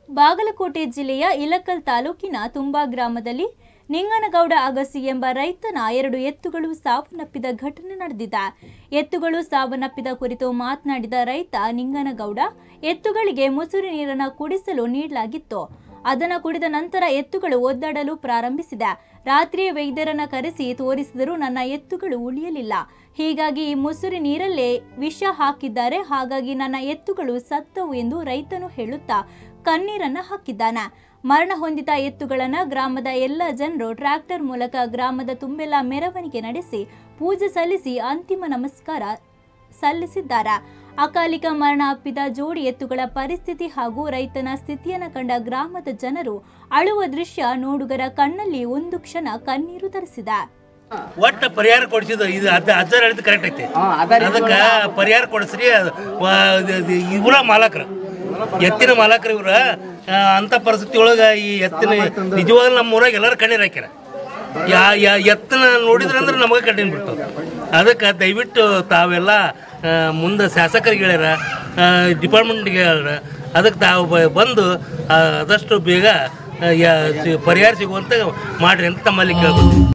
ಬಾಗಲಕೋಟೆ ಜಿಲ್ಲೆಯ ಇಲಕಲ್ ತಾಲೂಕಿನ ತುಂಬಾ ಗ್ರಾಮದಲ್ಲಿ ನಿಂಗನಗೌಡ ಅಗಸಿ ಎಂಬ ರೈತನ ಎರಡು ಎತ್ತುಗಳು ಸಾವನ್ನಪ್ಪಿದ ಘಟನೆ ನಡೆದಿದೆ ಎತ್ತುಗಳು ಸಾವನ್ನಪ್ಪಿದ ಕುರಿತು ಮಾತನಾಡಿದ ರೈತ ನಿಂಗನಗೌಡ ಎತ್ತುಗಳಿಗೆ ಮುಸುರಿ ನೀರನ್ನು ಕುಡಿಸಲು ನೀಡಲಾಗಿತ್ತು ಅದನ್ನು ಕುಡಿದ ನಂತರ ಎತ್ತುಗಳು ಒದ್ದಾಡಲು ಪ್ರಾರಂಭಿಸಿದೆ ರಾತ್ರಿ ವೈದ್ಯರನ್ನ ಕರೆಸಿ ತೋರಿಸಿದರೂ ನನ್ನ ಎತ್ತುಗಳು ಉಳಿಯಲಿಲ್ಲ ಹೀಗಾಗಿ ಈ ಮುಸುರಿ ನೀರಲ್ಲೇ ವಿಷ ಹಾಕಿದ್ದಾರೆ ಹಾಗಾಗಿ ನನ್ನ ಎತ್ತುಗಳು ಸತ್ತವು ಎಂದು ರೈತನು ಹೇಳುತ್ತಾ ಕಣ್ಣೀರನ್ನ ಹಾಕಿದ್ದಾನೆ ಮರಣ ಹೊಂದಿದ ಎತ್ತುಗಳನ್ನ ಗ್ರಾಮದ ಎಲ್ಲ ಜನರು ಟ್ರ್ಯಾಕ್ಟರ್ ಮೂಲಕ ಗ್ರಾಮದ ತುಂಬೆಲ್ಲ ಮೆರವಣಿಗೆ ನಡೆಸಿ ಪೂಜೆ ಸಲ್ಲಿಸಿ ಅಂತಿಮ ನಮಸ್ಕಾರ ಸಲ್ಲಿಸಿದ್ದಾರೆ ಅಕಾಲಿಕ ಮರಣ ಅಪ್ಪಿದ ಜೋಡಿ ಎತ್ತುಗಳ ಪರಿಸ್ಥಿತಿ ಹಾಗೂ ರೈತನ ಸ್ಥಿತಿಯನ್ನು ಕಂಡ ಗ್ರಾಮದ ಜನರು ಅಳುವ ದೃಶ್ಯ ನೋಡುಗರ ಕಣ್ಣಲ್ಲಿ ಒಂದು ಕ್ಷಣ ಕಣ್ಣೀರು ತರಿಸಿದೆ ಒಟ್ಟ ಪರಿಹಾರ ಕೊಡಿಸಿದ್ರು ಇದು ಅದ ಅಜ್ಜರ್ ಹೇಳಿದ್ ಕರೆಕ್ಟ್ ಐತಿ ಅದಕ್ಕೆ ಪರಿಹಾರ ಕೊಡಿಸ್ರಿ ಇವರ ಮಾಲಕರು ಎತ್ತಿನ ಮಾಲಕರು ಇವ್ರ ಆ, ಅಂತ ಪರಿಸ್ಥಿತಿ ಒಳಗ ಈ ಎತ್ತಿನ ನಿಜವಾಗ್ಲೂ ನಮ್ಮ ಊರಾಗ ಎಲ್ಲರೂ ಕಣ್ಣೀರ್ ಹಾಕ್ಯಾರ ಯಾ ಯಾ ಎತ್ತನ ನೋಡಿದ್ರಂದ್ರೆ ನಮಗೆ ಕಣ್ಣೀರು ಬಿಡ್ತದೆ ಅದಕ್ಕೆ ದಯವಿಟ್ಟು ತಾವೆಲ್ಲ ಆ, ಮುಂದೆ ಶಾಸಕರಿಗೆ ಹೇಳ್ಯಾರ ಡಿಪಾರ್ಟ್ಮೆಂಟ್ಗೆ ಹೇಳ್ಯಾರ ಅದಕ್ಕೆ ತಾವು ಬ- ಬಂದು ಆ, ಆದಷ್ಟು ಬೇಗ ಆ, ಯಾ- ಸಿ- ಪರಿಹಾರ ಸಿಗುವಂತೆ ಮಾಡ್ರಿ ಅಂತ ತಮ್ಮಲ್ಲಿ ಕೇಳ್ಬೋದು